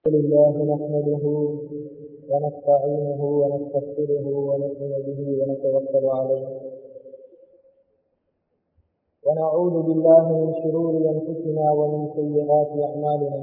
لله نحمده ونستعينه ونستغفره ونؤمن به ونتوكل عليه ونعوذ بالله من شرور انفسنا ومن سيئات اعمالنا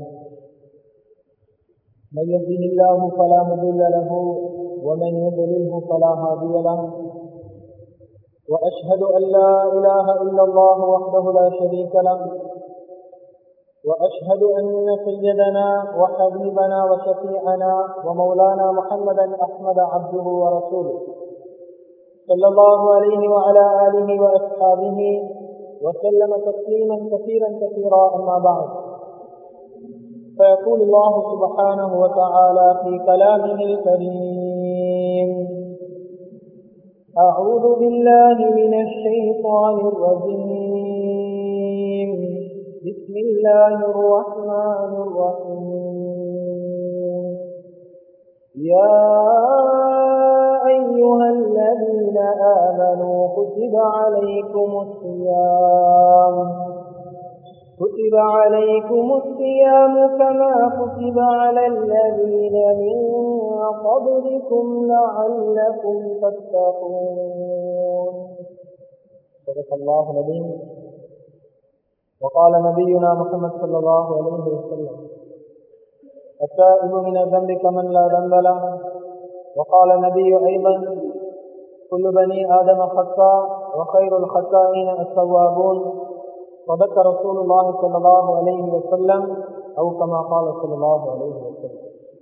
من يهده الله فلا مضل له ومن يضلله فلا هادي له واشهد ان لا اله الا الله وحده لا شريك له وأشهد أن سيدنا وحبيبنا وشفيعنا ومولانا محمدا أحمد عبده ورسوله صلى الله عليه وعلى آله وأصحابه وسلم تسليما كثيرا كثيرا أما بعد فيقول الله سبحانه وتعالى في كلامه الكريم أعوذ بالله من الشيطان الرجيم بسم الله الرحمن الرحيم يا أيها الذين آمنوا كتب عليكم الصيام كتب عليكم الصيام كما كتب على الذين من قبلكم لعلكم تتقون صدق الله العظيم وقال نبينا محمد صلى الله عليه وسلم التائب من الذنب كمن لا ذنب له وقال النبي أيضا كل بني آدم خطاء وخير الخطائين التوابون صدق رسول الله صلى الله عليه وسلم أو كما قال صلى الله عليه وسلم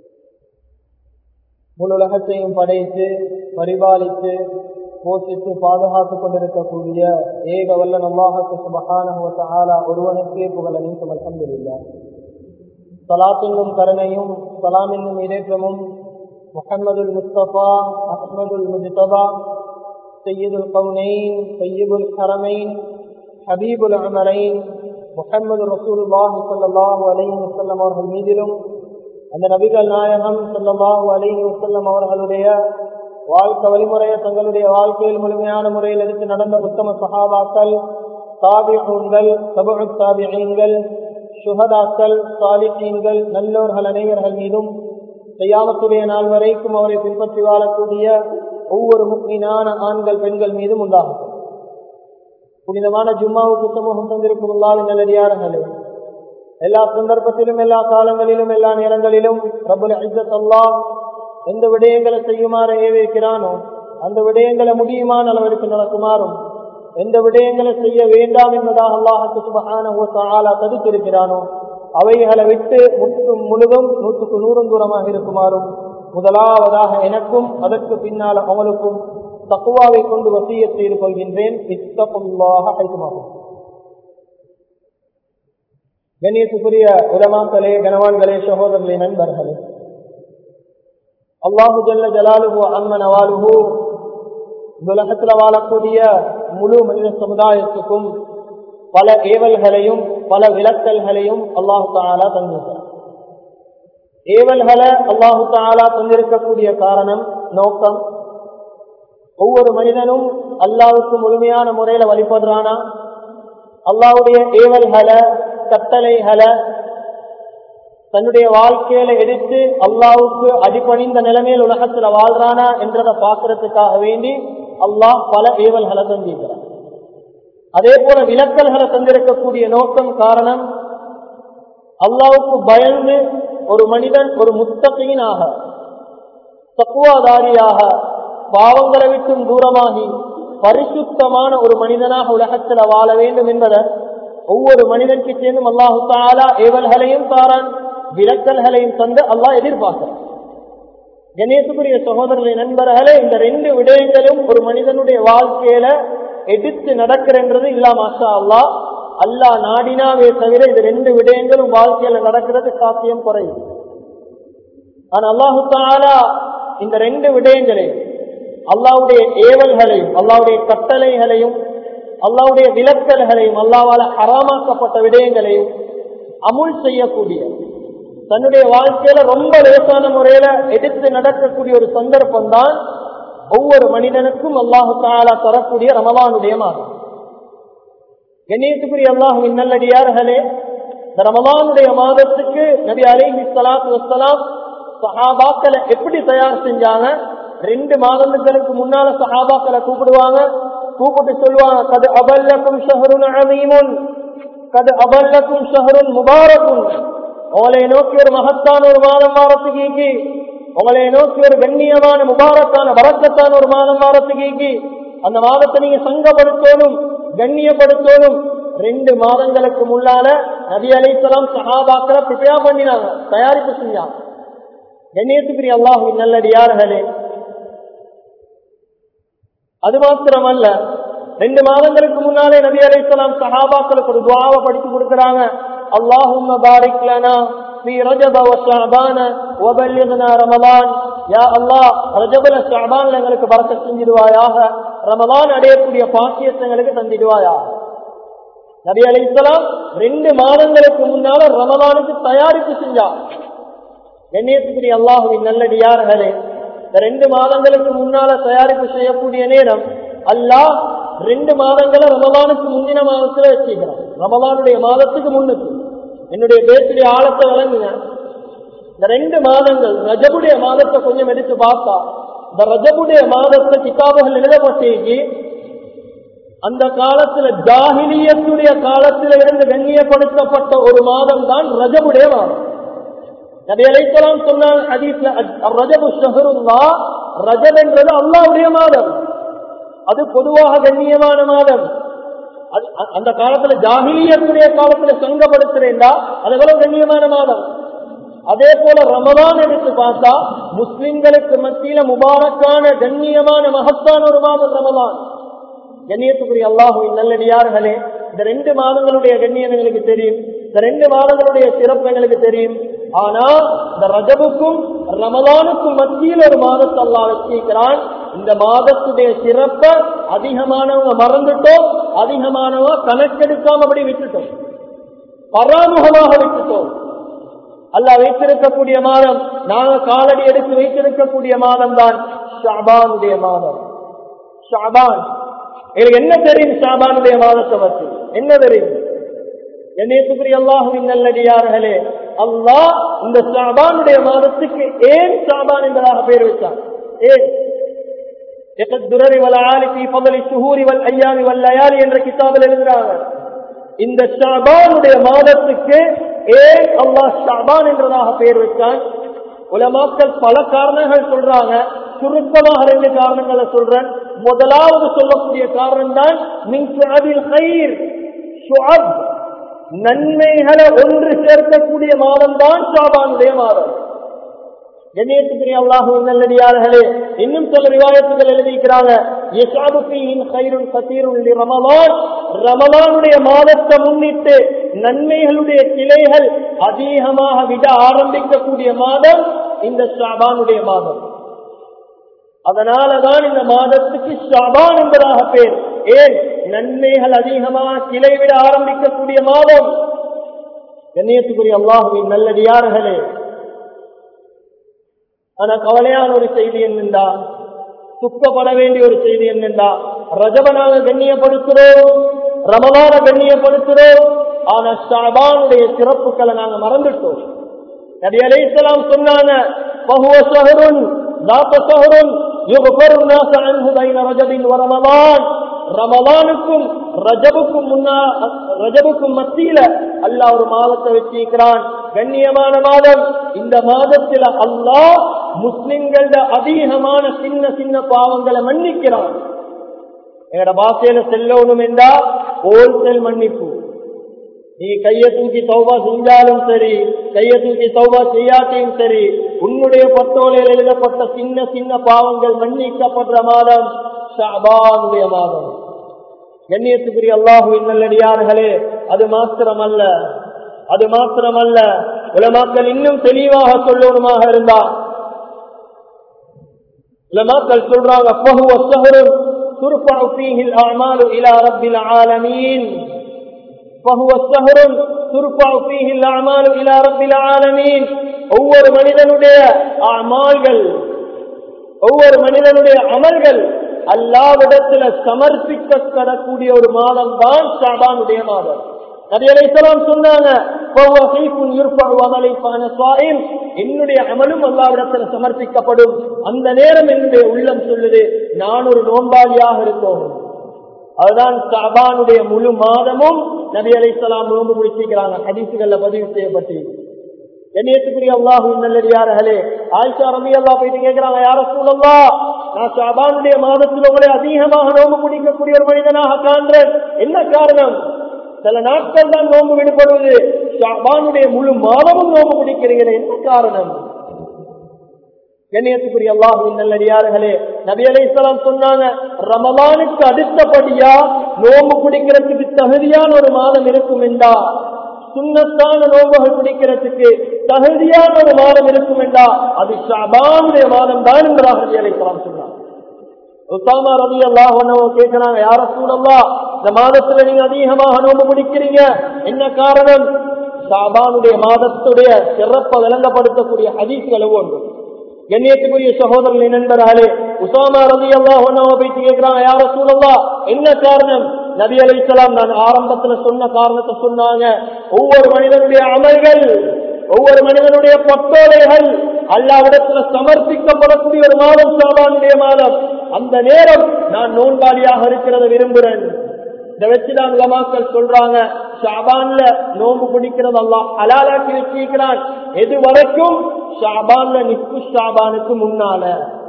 முழுலகத்தையும் படைத்து பரிபாலித்து போஷித்து பாதுகாத்துக் கொண்டிருக்கக்கூடிய ஏக வல்ல நல்லாஹத்து சுபகான ஒருவனுக்கே புகழனின் சுமல்கந்தில்லா சலாத்தின்னும் கருணையும் சலாமின்னும் இடேற்றமும் முகமதுல் முஸ்தபா அஹ்மதுல் முஜ்தபா சையீதுல் கவுனைன் சையீபுல் ஹரமைன் ஹபீபுல் அமரைன் முகமது ரசூலுல்லாஹி ஸல்லல்லாஹு அலைஹி வஸல்லம் அவர்கள் மீதிலும் அந்த நபிகள் நாயகம் ஸல்லல்லாஹு அலைஹி வஸல்லம் அவர்களுடைய வாழ்க்கை வழிமுறையை தங்களுடைய வாழ்க்கையில் முழுமையான முறையில் எடுத்து நடந்த உத்தம சகாபாக்கள் தாபிகள் சபு தாபிகள் சுகதாக்கள் சாலிஹீன்கள் நல்லோர்கள் அனைவர்கள் மீதும் செய்யாமத்துடைய நாள் வரைக்கும் அவரை பின்பற்றி வாழக்கூடிய ஒவ்வொரு முக்கியமான ஆண்கள் பெண்கள் மீதும் உண்டாகும் புனிதமான ஜும்மாவுக்கு சமூகம் தந்திருக்கும் உள்ளாலும் நல்லடியாரங்களே எல்லா சந்தர்ப்பத்திலும் எல்லா காலங்களிலும் எல்லா நேரங்களிலும் பிரபுல ஐசத் அல்லாஹ் எந்த விடயங்களை செய்யுமாறு ஏவிக்கிறானோ அந்த விடயங்களை முடியுமான அளவிற்கு நடக்குமாறும் எந்த விடயங்களை செய்ய வேண்டாம் என்பதாக அல்லாஹால தடுத்திருக்கிறானோ அவைகளை விட்டு முற்றும் முழுதும் நூற்றுக்கு நூறும் தூரமாக இருக்குமாறும் முதலாவதாக எனக்கும் அதற்கு பின்னால் அவளுக்கும் தக்குவாவை கொண்டு வசிய செய்து கொள்கின்றேன் இத்தகுல்லாக ஐக்குமாகும் கண்ணியத்துக்குரிய உலமாக்களே கனவான்களே சகோதரர்களே நண்பர்களே அல்லாஹு ஜல்ல ஜலாலுஹு அம்மன் அவாலுஹு உலகத்தில் வாழக்கூடிய முழு மனித சமுதாயத்துக்கும் பல ஏவல்களையும் பல விளக்கல்களையும் அல்லாஹு தாலா தந்திருக்கிறார் ஏவல்களை அல்லாஹு தாலா தந்திருக்கக்கூடிய காரணம் நோக்கம் ஒவ்வொரு மனிதனும் அல்லாவுக்கு முழுமையான முறையில வழிபடுறானா அல்லாவுடைய ஏவல்களை கட்டளைகளை தன்னுடைய வாழ்க்கையில எடுத்து அல்லாவுக்கு அடிப்பணிந்த நிலைமையில் உலகத்துல வாழ்றானா என்றதை பார்க்கறதுக்காக வேண்டி அல்லாஹ் பல ஏவல்களை தந்திருக்கிறார் அதே போல விளக்கல்களை தந்திருக்கக்கூடிய நோக்கம் காரணம் அல்லாவுக்கு பயந்து ஒரு மனிதன் ஒரு முத்தகையினாக தக்குவாதாரியாக பாவங்களை விட்டும் தூரமாகி பரிசுத்தமான ஒரு மனிதனாக உலகத்துல வாழ வேண்டும் என்பதை ஒவ்வொரு மனிதனுக்கு சேர்ந்தும் அல்லாஹு தாலா ஏவல்களையும் தாரான் விளக்கல்களையும் தந்து அல்லாஹ் எதிர்பார்க்கிறான் கணேசுக்குரிய சகோதரர்களை நண்பர்களே இந்த ரெண்டு விடயங்களும் ஒரு மனிதனுடைய வாழ்க்கையில எடுத்து நடக்கிறன்றது இல்லாம அல்லா அல்லா நாடினாவே தவிர இது ரெண்டு விடயங்களும் வாழ்க்கையில நடக்கிறது சாத்தியம் குறையும் ஆனா அல்லாஹு தாலா இந்த ரெண்டு விடயங்களையும் அல்லாவுடைய ஏவல்களையும் அல்லாவுடைய கட்டளைகளையும் அல்லாவுடைய விளக்கல்களையும் அல்லாவால ஹராமாக்கப்பட்ட விடயங்களையும் அமுல் செய்யக்கூடிய தன்னுடைய வாழ்க்கையில ரொம்ப லேசான முறையில எடுத்து நடக்கக்கூடிய ஒரு சந்தர்ப்பம் தான் ஒவ்வொரு மனிதனுக்கும் அல்லாஹு தாலா தரக்கூடிய ரமலானுடைய மாதம் கண்ணியத்துக்குரிய அல்லாஹுவின் நல்லடியார்களே இந்த ரமலானுடைய மாதத்துக்கு நபி அலிஹி சலாத்து வசலாம் சஹாபாக்களை எப்படி தயார் செஞ்சாங்க ரெண்டு மாதங்களுக்கு முன்னால சஹாபாக்களை கூப்பிடுவாங்க கூப்பிட்டு சொல்லுவாங்க கது அபல்லக்கும் ஷஹருன் அமீமுன் கது அபல்லக்கும் ஷஹருன் முபாரக்கும் உங்களை நோக்கி ஒரு மகத்தான ஒரு மாதம் வாரத்துக்கு உங்களை நோக்கி ஒரு கண்ணியமான முபாரக்கான வரக்கத்தான ஒரு மாதம் வாரத்துக்கு அந்த மாதத்தை நீங்க சங்கப்படுத்தணும் கண்ணியப்படுத்தணும் ரெண்டு மாதங்களுக்கு முன்னால நபி அலிசலாம் சஹாபாக்களை ப்ரிப்பேர் பண்ணினாங்க தயாரிப்பு செஞ்சாங்க கண்ணியத்துக்குரிய அல்லாஹு நல்லடியார்களே அது மாத்திரமல்ல ரெண்டு மாதங்களுக்கு முன்னாலே நபி அலிசலாம் சஹாபாக்களுக்கு ஒரு துவாவை படித்து கொடுக்கிறாங்க اللهم بارك لنا في رجب وشعبان وبلغنا رمضان يا الله ரஜபல ஷஅபான்ல எங்களுக்கு பரக்கத் செஞ்சிடுவாயாக ரமலான் அடையக்கூடிய பாக்கியத்தை எங்களுக்கு தந்திடுவாயாக நபி அலைஹிஸ்ஸலாம் ரெண்டு மாதங்களுக்கு முன்னால ரமலானுக்கு தயாரிப்பு செஞ்சார் கண்ணியத்துக்குரிய அல்லாஹுவின் நல்லடியார்களே இந்த ரெண்டு மாதங்களுக்கு முன்னால தயாரிப்பு செய்யக்கூடிய நேரம் அல்லாஹ் ரெண்டு மாதங்களை ரமலானுக்கு முந்தின மாதத்துல வச்சுக்கிறான் ரமலானுடைய மாதத்துக்கு முன்னுக்கு என்னுடைய பேச்சுடைய ஆழத்தை விளங்குங்க இந்த ரெண்டு மாதங்கள் ரஜபுடைய மாதத்தை கொஞ்சம் எடுத்து பார்த்தா இந்த ரஜபுடைய மாதத்தை கிதாபுகள் எழுதப்பட்டிருக்கு அந்த காலத்துல ஜாகிலியத்துடைய காலத்துல இருந்து கண்ணியப்படுத்தப்பட்ட ஒரு மாதம் தான் ரஜபுடைய மாதம் நபி அலைத்தலாம் சொன்னால் ஹதீஸ்ல ரஜபு ஷஹருல்லா ரஜப் என்றது அல்லாவுடைய மாதம் அது பொதுவாக கண்ணியமான மாதம் அந்த காலத்துல ஜாகிலியத்துடைய காலத்துல சங்கப்படுத்துறேன்டா அது எவ்வளவு கண்ணியமான மாதம் அதே போல ரமதான் எடுத்து பார்த்தா முஸ்லிம்களுக்கு மத்தியில முபாரக்கான கண்ணியமான மகத்தான ஒரு மாதம் ரமதான் கண்ணியத்துக்குரிய அல்லாஹுவின் நல்லடியார்களே இந்த ரெண்டு மாதங்களுடைய கண்ணியம் எங்களுக்கு தெரியும் இந்த ரெண்டு மாதங்களுடைய சிறப்பு எங்களுக்கு தெரியும் ஆனா இந்த ரஜபுக்கும் ரமலானுக்கும் மத்தியில் ஒரு மாதத்தை அல்லா வச்சிருக்கிறான் இந்த மாதத்துடைய சிறப்பை அதிகமானவங்க மறந்துட்டோம் அதிகமானவங்க கணக்கெடுக்காம அப்படி விட்டுட்டோம் பராமுகமாக விட்டுட்டோம் அல்ல வைத்திருக்கக்கூடிய மாதம் நாங்க காலடி எடுத்து வைத்திருக்கக்கூடிய மாதம் தான் ஷாபானுடைய மாதம் ஷாபான் எனக்கு என்ன தெரியும் ஷாபானுடைய மாதத்தை பற்றி என்ன தெரியும் என்னையத்துக்குரிய அல்லாஹுவின் நல்லடியார்களே அல்லாஹ் இந்த ஷாபானுடைய மாதத்துக்கு ஏன் ஷாபான் என்பதாக பெயர் வச்சான் ஏன் துரரி வல ஆலிபி பதலி சுகூரி வல் ஐயாமி வல்லையாலி என்ற கிதாபில் எழுதுறாங்க இந்த ஷாபானுடைய மாதத்துக்கு ஏன் அல்லாஹ் ஷாபான் என்றதாக பெயர் வச்சான் உலமாக்கள் பல காரணங்கள் சொல்றாங்க சுருக்கமாக ரெண்டு காரணங்களை சொல்றேன் முதலாவது சொல்லக்கூடிய காரணம் தான் மின் சுஅபில் கயிர் சுஅப் நன்மைகளை ஒன்று சேர்க்கக்கூடிய மாதம் தான் ஷாபானுடைய மாதம் கண்ணியத்துக்குரிய அல்லாஹு நல்லடியார்களே இன்னும் சில ரிவாயத்துகள் எழுதியிருக்கிறாங்க ரமலான் ரமலானுடைய மாதத்தை முன்னிட்டு நன்மைகளுடைய கிளைகள் அதிகமாக விட ஆரம்பிக்கக்கூடிய மாதம் இந்த ஷாபானுடைய மாதம் அதனாலதான் இந்த மாதத்துக்கு ஷாபான் என்பதாக பேர் ஏன் நன்மைகள் அதிகமாக கிளை விட ஆரம்பிக்கக்கூடிய மாதம் கண்ணியத்துக்குரிய அல்லாஹுவின் நல்லடியார்களே ஆனா கவலையான ஒரு செய்தி என்னென்றா துக்கப்பட வேண்டிய ஒரு செய்தி என்னென்றா ரஜபனாக கண்ணியப்படுத்துறோம் ரமலான கண்ணியப்படுத்துறோம் ஆனா ஷாபானுடைய சிறப்புகளை நாங்க மறந்துட்டோம் நபி அலைஹிஸ்ஸலாம் சொன்னாங்க فهو شهر ذات شهر يغفر الناس عنه بين رجب ورمضان ரமலானுக்கும் ரஜபுக்கும் முன்னா ரஜபுக்கும் மத்தியில அல்லாஹ் ஒரு மாதத்தை வச்சிருக்கிறான் கண்ணியமான மாதம் இந்த மாதத்துல அல்லாஹ் முஸ்லிம்கள அதிகமான சின்ன சின்ன பாவங்களை மன்னிக்கிறான் எங்கட பாசையில செல்லணும் என்றா ஹோல்சேல் மன்னிப்பு நீ கைய தூக்கி சௌபா செஞ்சாலும் சரி கைய தூக்கி சௌபா செய்யாட்டியும் சரி உன்னுடைய பத்தோலையில் எழுதப்பட்ட சின்ன சின்ன பாவங்கள் மன்னிக்கப்படுற மாதம் ஷாபானுடைய மாதம் கண்ணியத்துக்குரிய அல்லாஹுவின் நல்லடியார்களே அது மாத்திரமல்ல அது மாத்திரமல்ல உலமாக்கள் இன்னும் தெளிவாக சொல்லணுமாக இருந்தா உலமாக்கள் சொல்றாங்க فهو الشهر ترفع فيه الأعمال إلى رب العالمين فهو الشهر ترفع فيه الأعمال إلى رب العالمين ஒவ்வொரு மனிதனுடைய அமால்கள் ஒவ்வொரு மனிதனுடைய அமல்கள் அல்லாவிடத்துல சமர்ப்பிக்கப்படக்கூடிய ஒரு மாதம் தான் ஷாபானுடைய மாதம் நபி அலைஹிஸ்ஸலாம் சொன்னாங்க என்னுடைய அமலும் அல்லாவிடத்தில் சமர்ப்பிக்கப்படும் அந்த நேரம் என்னுடைய உள்ளம் சொல்லுது நான் ஒரு நோன்பாளியாக இருக்கோம் அதுதான் ஷாபானுடைய முழு மாதமும் நபி அலைசலாம் நோன்பு முடிச்சிருக்கிறாங்க ஹதீசுகள்ல பதிவு செய்யப்பட்டு கண்ணியத்துக்குரிய அல்லாஹு நல்லடியார்களே ஆயிஷா ரவி அல்லா போயிட்டு கேட்கிறாங்க யார சூழல்லா நான் ஷாபானுடைய மாதத்தில் உங்களை அதிகமாக நோம்பு பிடிக்கக்கூடிய ஒரு மனிதனாக காண்றேன் என்ன காரணம் சில நாட்கள் தான் நோம்பு விடுபடுவது ஷாபானுடைய முழு மாதமும் நோம்பு பிடிக்கிறீர்கள் என்ன காரணம் கண்ணியத்துக்குரிய அல்லாஹுவின் நல்லடியார்களே நபி அலைசலாம் சொன்னாங்க ரமலானுக்கு அடுத்தபடியா நோம்பு பிடிக்கிறதுக்கு தகுதியான ஒரு மாதம் இருக்கும் என்றா சுண்ணத்தான நோம்புகள் பிடிக்கிறதுக்கு தகுதியான ஒரு மாதம் இருக்கும் என்றா அது ஷாபானுடைய மாதம் தான் என்பதாக நபி அலைசலாம் சொன்னாங்க உசாமா ரவி அல்லாஹ் கேட்கிறாங்க யார சூழல்லா இந்த மாதத்துல நீங்க அதிகமாக நோம்பு பிடிக்கிறீங்க என்ன காரணம் ஷாபானுடைய மாதத்துடைய சிறப்பை விளங்கப்படுத்தக்கூடிய ஹதீஸ்கள் ஒன்று கண்ணியத்துக்குரிய சகோதரர்கள் நண்பர்களே உசாமா ரவி அல்லாஹ் போயிட்டு கேட்கிறாங்க யார சூழல்லா என்ன காரணம் நபி அலிசலாம் நான் ஆரம்பத்துல சொன்ன காரணத்தை சொன்னாங்க ஒவ்வொரு மனிதனுடைய அமல்கள் ஒவ்வொரு மனிதனுடைய பட்டோலைகள் அல்லாவிடத்துல சமர்ப்பிக்கப்படக்கூடிய ஒரு மாதம் சாபானுடைய மாதம் அந்த நேரம் நான் நோன்பாளியாக இருக்கிறத விரும்புகிறேன் இதை வச்சுதான் உலமாக்கள் சொல்றாங்க ஷாபான்ல நோம்பு பிடிக்கிறது அல்லாஹ் அலாலாக்கி வச்சிருக்கிறான் எது வரைக்கும் ஷாபான்ல நிக்கு ஷாபானுக்கு முன்னால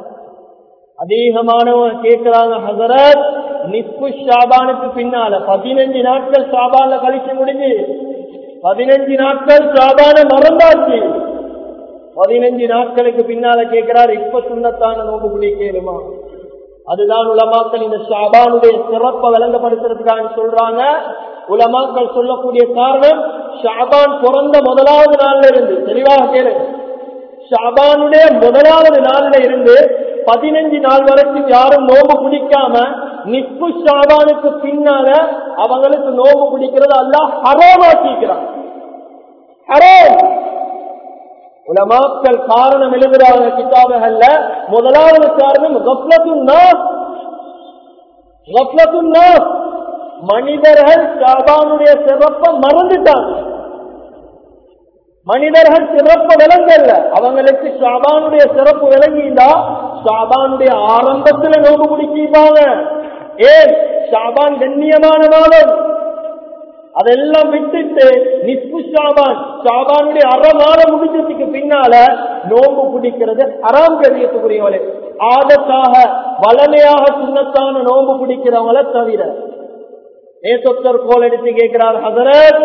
அதிகமானவங்க கேட்கிறாங்க ஹசரத் நிப்பு ஷாபானுக்கு பின்னால பதினஞ்சு நாட்கள் ஷாபான்ல கழிச்சு முடிஞ்சு பதினஞ்சு நாட்கள் ஷாபான மறந்தாச்சு பதினஞ்சு நாட்களுக்கு பின்னால கேட்கிறார் இப்ப சுண்ணத்தான நோம்பு குடிக்கலுமா அதுதான் உலமாக்கள் இந்த ஷாபானுடைய சிறப்பை விளங்கப்படுத்துறதுக்காக சொல்றாங்க உலமாக்கள் சொல்லக்கூடிய காரணம் ஷாபான் பிறந்த முதலாவது நாள்ல இருந்து தெளிவாக கேளு ஷாபானுடைய முதலாவது நாள்ல இருந்து பதினஞ்சு நாள் வரைக்கும் யாரும் நோம்பு குடிக்காம நிப்பு ஷாபானுக்கு பின்னால அவங்களுக்கு நோம்பு குடிக்கிறது அல்ல ஹரோமாக்கிக்கிறான் ஹரோம் உலமாக்கள் காரணம் எழுதுறாங்க கிதாபுகள்ல முதலாவது காரணம் மனிதர்கள் ஷாபானுடைய சிறப்பை மறந்துட்டாங்க மனிதர்கள் சிறப்பு விளங்கல்ல அவங்களுக்கு ஷாபானுடைய சிறப்பு விளங்கினா ஷாபானுடைய ஆரம்பத்துல நோம்பு பிடிச்சிருப்பாங்க ஏன் ஷாபான் கண்ணியமான மாதம் அதெல்லாம் விட்டுட்டு நிஸ்பு ஷாபான் ஷாபானுடைய அரை மாதம் முடிஞ்சதுக்கு பின்னால நோம்பு பிடிக்கிறது அறாம் கரியத்துக்குரியவளே ஆதத்தாக வளமையாக சுண்ணத்தான நோம்பு பிடிக்கிறவங்கள தவிர ஏசொத்தர் கோல் எடுத்து கேட்கிறார் ஹசரத்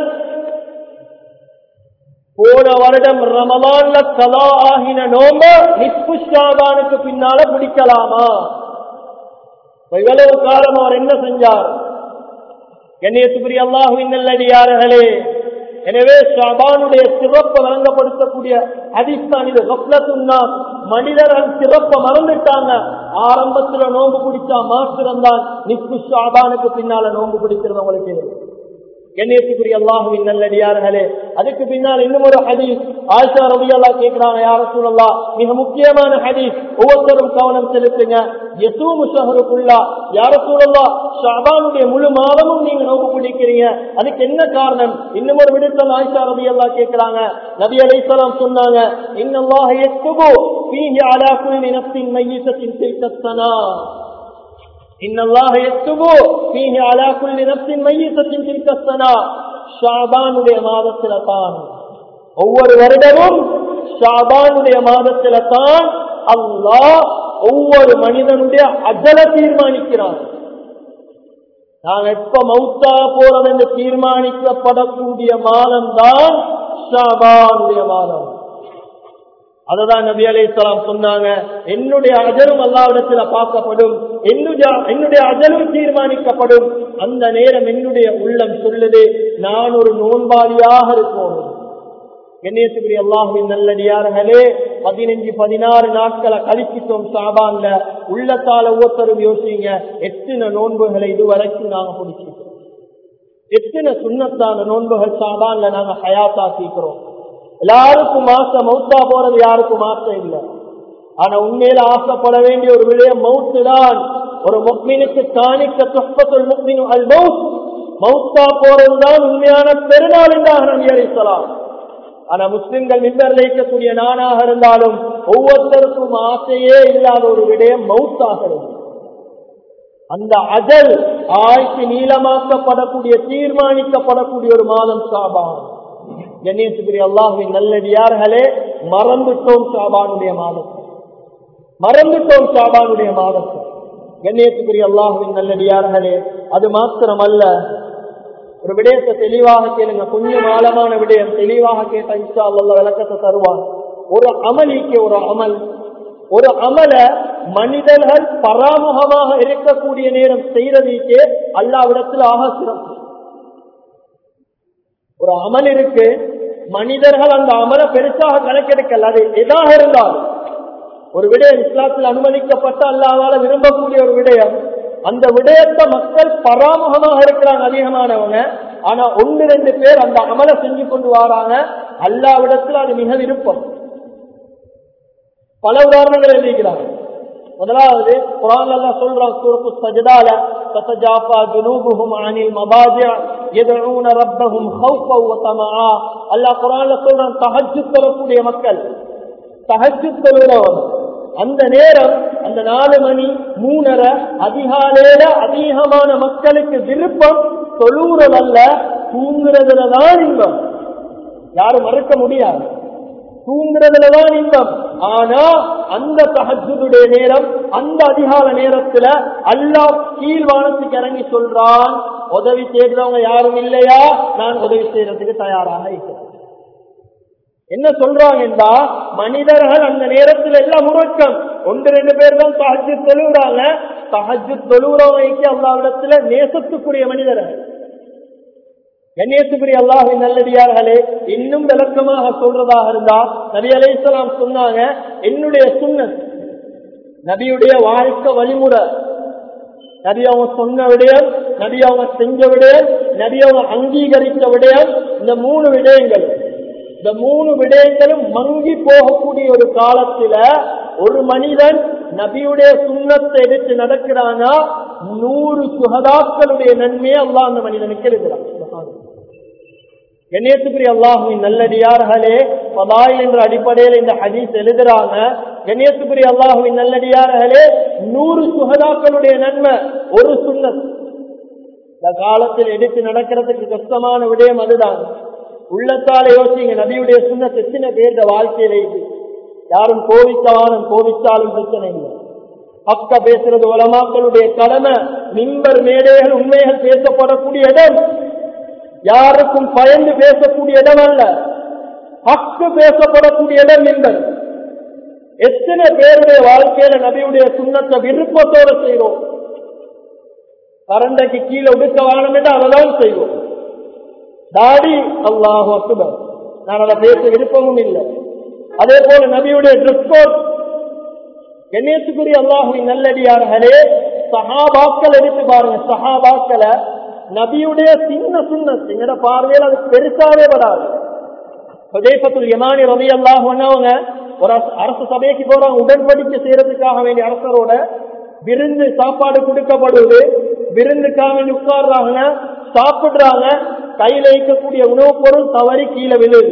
போன வருடம் ரமலான்ல கலா ஆகின நோம்ப நிஸ்பு ஷாபானுக்கு பின்னால பிடிக்கலாமா இவ்வளவு காலம் அவர் என்ன செஞ்சார் கண்ணியத்துக்குரிய அல்லாஹுவின் நல்லடியார்களே எனவே ஷாபானுடைய சிறப்பை வழங்கப்படுத்தக்கூடிய அதிஸ்தான் இது கப்லத்துன்னா மனிதர்கள் சிறப்பை மறந்துட்டாங்க ஆரம்பத்துல நோன்பு பிடிச்சா மாத்திரம்தான் நிப்பு ஷாபானுக்கு பின்னால நோன்பு பிடிக்கிறது உங்களுக்கு கண்ணியத்துக்குரிய அல்லாஹுவின் நல்லடியார்களே அதுக்கு பின்னால் இன்னும் ஒரு ஹதீஸ் ஆயிஷா ரவி அல்லா கேட்கிறாங்க யார சூழல்லா மிக முக்கியமான ஹதீஸ் ஒவ்வொருத்தரும் கவனம் செலுத்துங்க எசூமு ஷஹருக்குள்ளா யார சூழல்லா ஷாபானுடைய முழு மாதமும் நீங்க நோக்கு பிடிக்கிறீங்க அதுக்கு என்ன காரணம் இன்னும் ஒரு விடுத்தல் ஆயிஷா ரவி அல்லா கேட்கிறாங்க நபி அலைசலாம் சொன்னாங்க இன்னல்லாஹ் எத்துபு ஃபீஹி அலா குல்லி நஃப்ஸின் மையத்தத்தின் செய்தத்தனா إن الله يكتب فيه على كل نفس ميتة تلك السنة ஷாபானுடைய மாதத்தில தான் ஒவ்வொரு வருடமும் ஷாபானுடைய மாதத்தில தான் அல்லாஹ் ஒவ்வொரு மனிதனுடைய அஜல தீர்மானிக்கிறான் நான் எப்ப மௌத்தா போறது என்று தீர்மானிக்கப்படக்கூடிய மாதம் தான் ஷாபானுடைய மாதம் அததான் நபி அலி இஸ்லாம் சொன்னாங்க என்னுடைய அஜலும் அல்லாவிடத்துல பார்க்கப்படும் என்னுடைய என்னுடைய அஜலும் தீர்மானிக்கப்படும் அந்த நேரம் என்னுடைய உள்ளம் சொல்லுது நான் ஒரு நோன்பாளியாக இருக்கணும் கண்ணியத்துக்குரிய அல்லாஹுவின் நல்லடியார்களே பதினஞ்சு பதினாறு நாட்களை கழிச்சிட்டோம் சாபான்ல உள்ளத்தால ஒவ்வொருத்தரும் யோசிங்க எத்தனை நோன்புகளை இதுவரைக்கும் நாங்க பிடிச்சிட்டோம் எத்தனை சுண்ணத்தான நோன்புகள் சாபான்ல நாங்க ஹயாத்தாக்கிக்கிறோம் எல்லாருக்கும் ஆசை மௌத்தா போறது யாருக்கும் ஆசை இல்லை ஆனா உண்மையில ஆசைப்பட வேண்டிய ஒரு விடயம் மவுத்து தான் ஒரு முக்மீனுக்கு காணிக்க துப்பத்துள் முக்மீனு அல் மவுத் மௌத்தா போறதுதான் உண்மையான பெருநாள் என்றாக நபி அலிஸ்லாம் ஆனா முஸ்லிம்கள் மின்பரில் இருக்கக்கூடிய நானாக இருந்தாலும் ஒவ்வொருத்தருக்கும் ஆசையே இல்லாத ஒரு விடயம் மவுத்தாகிறது அந்த அஜல் ஆய்க்கு நீளமாக்கப்படக்கூடிய தீர்மானிக்கப்படக்கூடிய ஒரு மாதம் சாபான் கணேசுக்குரிய அல்லாஹுவின் நல்லடியார்களே மறந்துட்டோம் சாபானுடைய மாதத்தை மறந்துட்டோம் சாபானுடைய மாதத்தை கண்ணியத்துக்குரிய அல்லாஹுவின் நல்லடியார்களே அது மாத்திரமல்ல ஒரு விடயத்தை தெளிவாக கேளுங்க கொஞ்சம் ஆழமான விடயம் தெளிவாக கேட்ட இன்ஷா அல்ல விளக்கத்தை தருவான் ஒரு அமலிக்கு ஒரு அமல் ஒரு அமல மனிதர்கள் பராமுகமாக இருக்கக்கூடிய நேரம் செய்யறதுக்கே அல்லாவிடத்தில் ஆக சிறப்பு ஒரு அமல் இருக்கு மனிதர்கள் அந்த அமலை பெருசாக கணக்கெடுக்கல அது எதாக இருந்தாலும் ஒரு விடயம் இஸ்லாத்தில் அனுமதிக்கப்பட்ட அல்லாவால விரும்பக்கூடிய ஒரு விடயம் அந்த விடயத்தை மக்கள் பராமுகமாக இருக்கிறாங்க அதிகமானவங்க ஆனா ஒன்று ரெண்டு பேர் அந்த அமலை செஞ்சு கொண்டு வராங்க அல்லாவிடத்தில் அது மிக விருப்பம் பல உதாரணங்கள் எழுதிக்கிறாங்க முதலாவது குரான் எல்லாம் சொல்றான் சூரத்து சஜதால தத்தஜாஃபா ஜுனூபுஹும் அனில் மபாஜிஅ யதுஊன ரப்பஹும் ஹௌஃபா வ தமஆ அல்லாஹ் குரான்ல சொல்றான் தஹஜ்ஜுத் தொழக்கூடிய மக்கள் தஹஜ்ஜுத் தொழுகிறவங்க அந்த நேரம் அந்த நாலு மணி மூணரை அதிகாலையில அதிகமான மக்களுக்கு விருப்பம் தொழுறதல்ல தூங்குறதுலதான் இன்பம் யாரும் மறுக்க முடியாது தூங்குறதுலதான் இன்பம் ஆனா அந்த தஹஜுடைய நேரம் அந்த அதிகால நேரத்துல அல்லாஹ் கீழ்வானத்துக்கு இறங்கி சொல்றான் உதவி செய்யறவங்க யாரும் இல்லையா நான் உதவி செய்யறதுக்கு தயாராக இருக்கிறேன் என்ன சொல்றாங்க என்றா மனிதர்கள் அந்த நேரத்தில் எல்லாம் முறக்கம் ஒன்று ரெண்டு பேர் தான் தஹஜு தொழுகிறாங்க தஹஜு தொழுகிறவங்க அல்லாவிடத்துல நேசத்துக்குரிய மனிதர்கள் கண்ணியத்துக்குரிய அல்லாஹின் நல்லடியார்களே இன்னும் விளக்கமாக சொல்றதாக இருந்தா நபி அலைசலாம் சொன்னாங்க என்னுடைய சுண்ணத் நபியுடைய வாழ்க்கை வழிமுறை நபி அவங்க சொன்ன விடயம் நபி அவங்க செஞ்ச விடயம் நபி அவங்க அங்கீகரித்த விடயம் இந்த மூணு விடயங்கள் இந்த மூணு விடயங்களும் மங்கி போகக்கூடிய ஒரு காலத்துல ஒரு மனிதன் நபியுடைய சுண்ணத்தை எடுத்து நடக்கிறானா நூறு சுகதாக்களுடைய நன்மையை அல்லா அந்த மனிதனுக்கு இருக்கிறான் கண்ணியத்துக்குரிய அல்லாஹுவின் நல்லடியார்களே பதாய் என்ற அடிப்படையில் இந்த ஹதீஸ் எழுதுறாங்க கண்ணியத்துக்குரிய அல்லாஹுவின் நல்லடியார்களே நூறு சுகதாக்களுடைய நன்மை ஒரு சுண்ணத் இந்த காலத்தில் எடுத்து நடக்கிறதுக்கு கஷ்டமான விடயம் அதுதான் உள்ளத்தால யோசிங்க நபியுடைய சுண்ணத் எத்தனை பேர் வாழ்க்கையில இது யாரும் கோவித்தாலும் கோவித்தாலும் பிரச்சனை இல்லை அக்க பேசுறது உலமாக்களுடைய கடமை மின்பர் மேடைகள் உண்மைகள் பேசப்படக்கூடிய இடம் யாருக்கும் பயந்து பேசக்கூடிய இடம் அல்ல ஹக்கு பேசப்படக்கூடிய இடம் மின்பர் எத்தனை பேருடைய வாழ்க்கையில நபியுடைய சுண்ணத்தை விருப்பத்தோடு செய்வோம் கரண்டைக்கு கீழே ஒடுக்க வேணும் என்று அதைதான் செய்வோம் தாடி அல்லாஹு அக்பர் நான் அதை பேச விருப்பமும் இல்லை அதே போல நபியுடைய ட்ரெஸ் கோட் கண்ணியத்துக்குரிய அல்லாஹுவின் நல்லடியார்களே சஹாபாக்கள் எடுத்து பாருங்க சஹாபாக்களை நபியுடைய சின்ன சின்ன எங்கட பார்வையில் அது பெருசாவே வராது பிரதேசத்துல் யமானி ரவி அல்லாஹ்வங்க ஒரு அரசு சபைக்கு போறாங்க உடன்படிக்கை செய்யறதுக்காக வேண்டிய அரசரோட விருந்து சாப்பாடு கொடுக்கப்படுவது விருந்துக்காக வேண்டி உட்கார்றாங்க சாப்பிடுறாங்க கையில வைக்கக்கூடிய உணவுப் பொருள் தவறி கீழே விழுது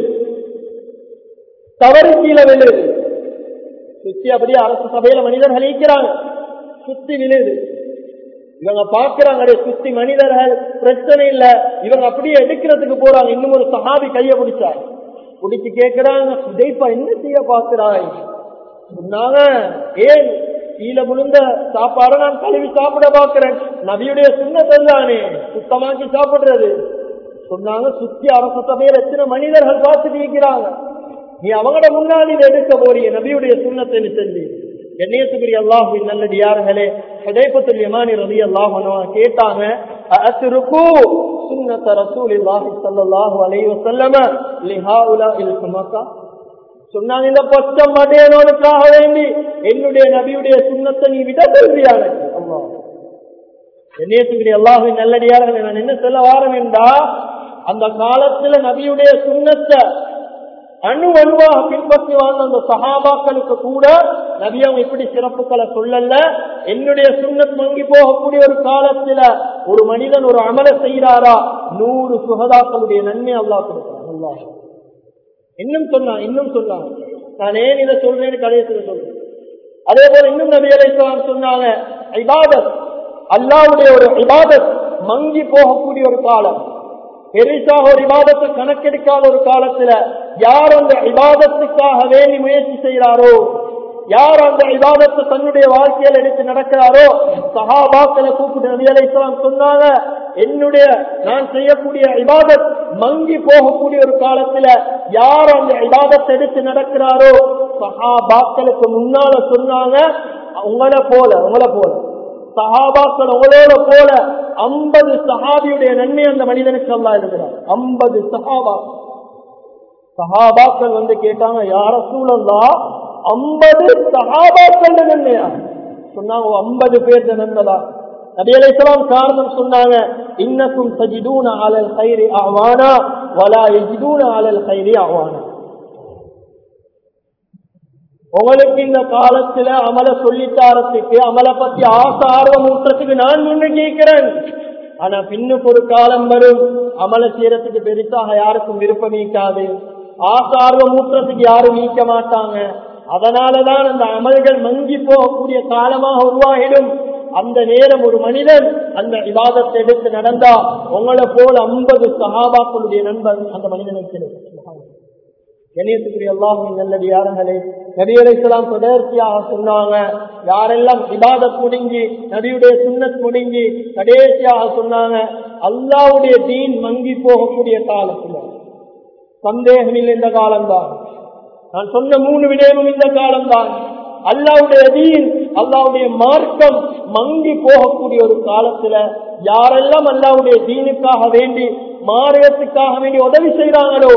தவறு கீழே விழுது சுத்தி அப்படியே அரசு சபையில மனிதர்கள் ஈக்கிறாங்க சுத்தி விழுது இவங்க பாக்குறாங்க சுத்தி மனிதர்கள் பிரச்சனை இல்ல இவங்க அப்படியே எடுக்கிறதுக்கு போறாங்க இன்னும் ஒரு சஹாபி கைய பிடிச்சாங்க பிடிச்சு கேட்கிறாங்க சுதைப்பா என்ன செய்ய பாக்குறாய் சொன்னாங்க ஏன் கீழே விழுந்த சாப்பாடை நான் கழுவி சாப்பிட பாக்குறேன் நபியுடைய சுண்ணத்தல் தானே சுத்தமாக்கி சாப்பிடுறது சொன்னாங்க சுத்தி அரசு சபையில் எத்தனை மனிதர்கள் பார்த்துட்டு இருக்கிறாங்க நீ அவங்களோட முன்னாடி இதை எடுக்க போறீங்க நபியுடைய சுண்ணத்தை நீ செஞ்சு கண்ணியத்துக்குரிய அல்லாஹுவின் நல்லடியார்களே ஹுதைபத்துல் யமானி ரலி அல்லாஹ் கேட்டாங்க அத்ருக்கு சுன்னத ரசூலில்லாஹி ஸல்லல்லாஹு அலைஹி வஸல்லம லிஹாஉலா இல் சுமக்கா சொன்னாங்க இந்த பச்சை மடையனோடுக்காக வேண்டி என்னுடைய நபியுடைய சுண்ணத்தை நீ விட சொல்றியா அல்லாஹ் கண்ணியத்துக்குரிய அல்லாஹுவின் நல்லடியார்கள் நான் என்ன சொல்ல வாரம் என்றா அந்த காலத்துல நபியுடைய சுண்ணத்தை அணு அணுவாக பின்பற்றி வாழ்ந்த அந்த சகாபாக்களுக்கு கூட நபியம் இப்படி சிறப்புகளை சொல்லல என்னுடைய சுண்ணத் மங்கி போகக்கூடிய ஒரு காலத்துல ஒரு மனிதன் ஒரு அமல செய்கிறாரா நூறு சுகதாக்களுடைய நன்மை அல்லா கொடுக்கிறான் அல்லாஹ் இன்னும் சொன்னான் இன்னும் சொன்னான் நான் ஏன் இதை சொல்றேன்னு கடைசியில சொல்றேன் அதே போல இன்னும் நபி அலைஹிஸ்ஸலாம் சொன்னாங்க இபாதத் அல்லாவுடைய ஒரு இபாதத் மங்கி போகக்கூடிய ஒரு காலம் பெரிசாக ஒரு இபாதத்தை கணக்கெடுக்காத ஒரு காலத்துல யார் அந்த இபாதத்துக்காக வேண்டி முயற்சி செய்கிறாரோ யார் அந்த இபாதத்தை தன்னுடைய வாழ்க்கையில் எடுத்து நடக்கிறாரோ சஹாபாக்களை கூப்பிட்டு நபி அலைஹிஸ்ஸலாம் சொன்னாங்க என்னுடைய நான் செய்யக்கூடிய இபாதத் மங்கி போகக்கூடிய ஒரு காலத்துல யார் அந்த இபாதத்தை எடுத்து நடக்கிறாரோ சஹாபாக்களுக்கு முன்னால சொன்னாங்க உங்களை போல உங்களை போல சஹாபாக்கள் உங்களோட போல ஐம்பது சஹாபியுடைய நன்மை அந்த மனிதனுக்கு அல்லா இருக்கிறார் ஐம்பது சஹாபா சஹாபாக்கள் வந்து கேட்டாங்க யார சூழல்லா ஐம்பது சஹாபாக்கள் நன்மையா சொன்னாங்க ஐம்பது பேர் நன்மைதா நபி அலைஹிஸ்ஸலாம் காரணம் சொன்னாங்க இன்னக்கும் தஜிதூன அலல் கைரி ஆவானா வலா எஜிதூன அலல் கைரி ஆவானா உங்களுக்கு இந்த காலத்துல அமல சொல்லித்தாரத்துக்கு அமல பத்தி ஆசை ஆர்வம் ஊட்டுறதுக்கு நான் முன்னு கேட்கிறேன் ஆனா பின்னுக்கு ஒரு காலம் வரும் அமல செய்யறதுக்கு பெருசாக யாருக்கும் விருப்பம் நீக்காது ஆசை ஆர்வம் ஊட்டுறதுக்கு யாரும் நீக்க மாட்டாங்க அதனாலதான் அந்த அமல்கள் மங்கி போகக்கூடிய காலமாக உருவாகிடும் அந்த நேரம் ஒரு மனிதன் அந்த விவாதத்தை எடுத்து நடந்தா உங்களை போல ஐம்பது சகாபாக்களுடைய நண்பர் அந்த மனிதனுக்கு கிடைக்கும் கணேசுக்குரிய அல்லாஹின் நல்லது யாருங்களே நபி அலைசலாம் தொடர்ச்சியாக சொன்னாங்க யாரெல்லாம் இபாதத் முடிஞ்சு நபியுடைய சுண்ணத் முடிஞ்சு கடைசியாக சொன்னாங்க அல்லாவுடைய தீன் மங்கி போகக்கூடிய காலத்துல சந்தேகமில் இந்த காலம்தான் நான் சொன்ன மூணு விடயமும் இந்த காலம்தான் அல்லாவுடைய தீன் அல்லாவுடைய மார்க்கம் மங்கி போகக்கூடிய ஒரு காலத்துல யாரெல்லாம் அல்லாவுடைய தீனுக்காக வேண்டி மார்க்கத்துக்காக வேண்டி உதவி செய்யறாங்களோ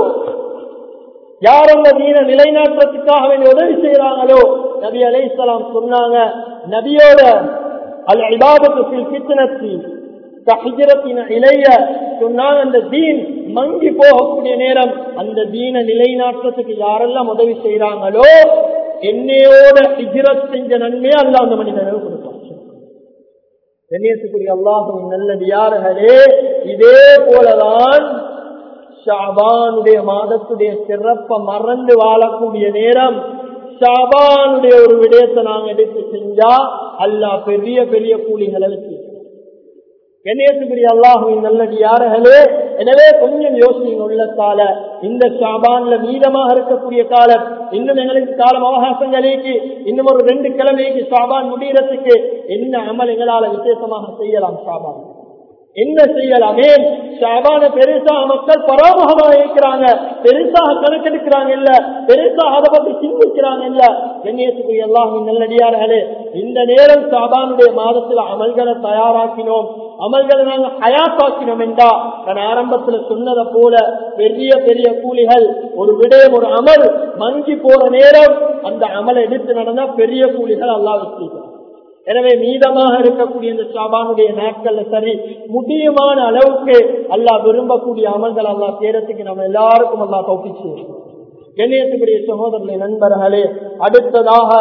யார் அந்த தீன நிலைநாட்டுறதுக்காக வேண்டி உதவி செய்யறாங்களோ நபி அலைசலாம் சொன்னாங்க நபியோட அல் இபாபத்து பித்தனத்தி ஹிஜரத்தின் இளைய சொன்னாங்க அந்த தீன் மங்கி போகக்கூடிய நேரம் அந்த தீன நிலைநாட்டத்துக்கு யாரெல்லாம் உதவி செய்யறாங்களோ என்னையோட ஹிஜரத் செஞ்ச நன்மையை அல்ல அந்த மனிதனுக்கு கொடுப்பாங்க கண்ணியத்துக்குரிய அல்லாஹும் நல்லது யார்களே இதே போலதான் ஷாபானுடைய மாதத்துடைய சிறப்பை மறந்து வாழக்கூடிய நேரம் ஷாபானுடைய ஒரு விடயத்தை நாங்க எடுத்து செஞ்சா அல்லா பெரிய பெரிய கூலிகளை வச்சு கணேசுபுரி அல்லாஹுவின் நல்லடி யார்களே எனவே கொஞ்சம் யோசனை உள்ளத்தால இந்த ஷாபான்ல மீதமாக இருக்கக்கூடிய காலம் இன்னும் எங்களுக்கு காலம் அவகாசங்களுக்கு இன்னும் ஒரு ரெண்டு கிழமைக்கு ஷாபான் முடிகிறதுக்கு என்ன அமல் எங்களால விசேஷமாக செய்யலாம் ஷாபான் என்ன செய்யலாமே ஷாபான பெருசாக மக்கள் பராமுகமாக இருக்கிறாங்க பெருசாக கணக்கெடுக்கிறாங்க இல்ல பெருசாக அதை பத்தி சிந்திக்கிறாங்க இல்ல கண்ணியத்துக்கு எல்லாம் நல்லடியார்களே இந்த நேரம் ஷாபானுடைய மாதத்துல அமல்களை தயாராக்கினோம் அமல்களை நாங்கள் ஹயாத்தாக்கினோம் என்றா நான் ஆரம்பத்துல சொன்னதை போல பெரிய பெரிய கூலிகள் ஒரு விடயம் ஒரு அமல் மங்கி போற நேரம் அந்த அமலை எடுத்து நடந்தா பெரிய கூலிகள் அல்லா வச்சிருக்கிறார் எனவே மீதமாக இருக்கக்கூடிய இந்த ஷாபானுடைய நாட்கள்ல சரி முடியுமான அளவுக்கு அல்லா விரும்பக்கூடிய அமல்கள் அல்லா சேரத்துக்கு நம்ம எல்லாருக்கும் அல்லா தோப்பிச்சு கண்ணியத்துக்குரிய சகோதரர்களை நண்பர்களே அடுத்ததாக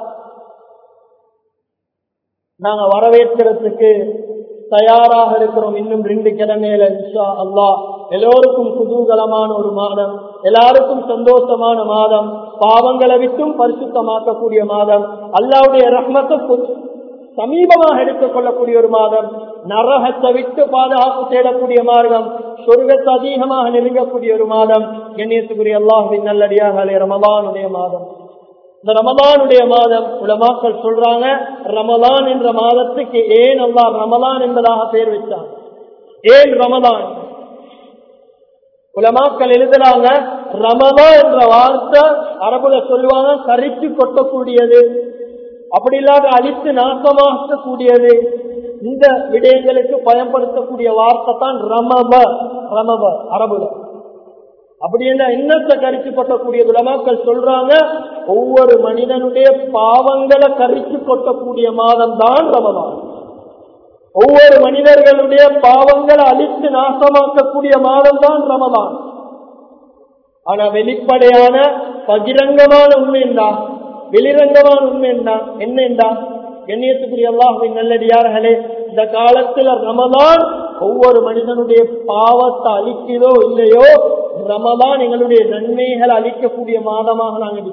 நாங்க வரவேற்கிறதுக்கு தயாராக இருக்கிறோம் இன்னும் ரெண்டு கிழமையில இன்ஷா அல்லா எல்லோருக்கும் குதூகலமான ஒரு மாதம் எல்லாருக்கும் சந்தோஷமான மாதம் பாவங்களை விட்டும் பரிசுத்தமாக்கக்கூடிய மாதம் அல்லாவுடைய ரஹ்மத்தை சமீபமாக எடுத்துக் கொள்ளக்கூடிய ஒரு மாதம் நரகத்தை விட்டு பாதுகாப்பு தேடக்கூடிய மார்க்கம் சொர்க்கத்தை அதிகமாக நெருங்கக்கூடிய ஒரு மாதம் கண்ணியத்துக்குரிய அல்லாஹின் நல்லடியாக ரமதானுடைய மாதம் இந்த ரமதானுடைய மாதம் உலமாக்கள் சொல்றாங்க ரமதான் என்ற மாதத்துக்கு ஏன் அல்லா ரமதான் என்பதாக பெயர் வச்சாங்க ஏன் ரமதான் உலமாக்கள் எழுதுறாங்க ரமதா என்ற வார்த்தை அரபுல சொல்லுவாங்க கரிச்சு கொட்டக்கூடியது அப்படி இல்லாத அழித்து நாசமாக்கக்கூடியது இந்த விடயங்களுக்கு பயன்படுத்தக்கூடிய வார்த்தை தான் ரமப ரமப அரபுல அப்படி என்ன இன்னத்தை கரிச்சு கொட்டக்கூடிய உலமாக்கள் சொல்றாங்க ஒவ்வொரு மனிதனுடைய பாவங்களை கரிச்சு கொட்டக்கூடிய மாதம் தான் ரமதான் ஒவ்வொரு மனிதர்களுடைய பாவங்களை அழித்து நாசமாக்கக்கூடிய மாதம் தான் ரமதான் ஆனா வெளிப்படையான பகிரங்கமான உண்மை என்றா வெளிரங்கமான உண்மை என்றா என்ன என்றா கண்ணியத்துக்குரிய அல்லாஹின் நல்லடியார்களே இந்த காலத்துல ரமதான் ஒவ்வொரு மனிதனுடைய பாவத்தை அழிக்கிறதோ இல்லையோ ரமதான் எங்களுடைய நன்மைகளை அளிக்கக்கூடிய மாதமாக நாங்கள்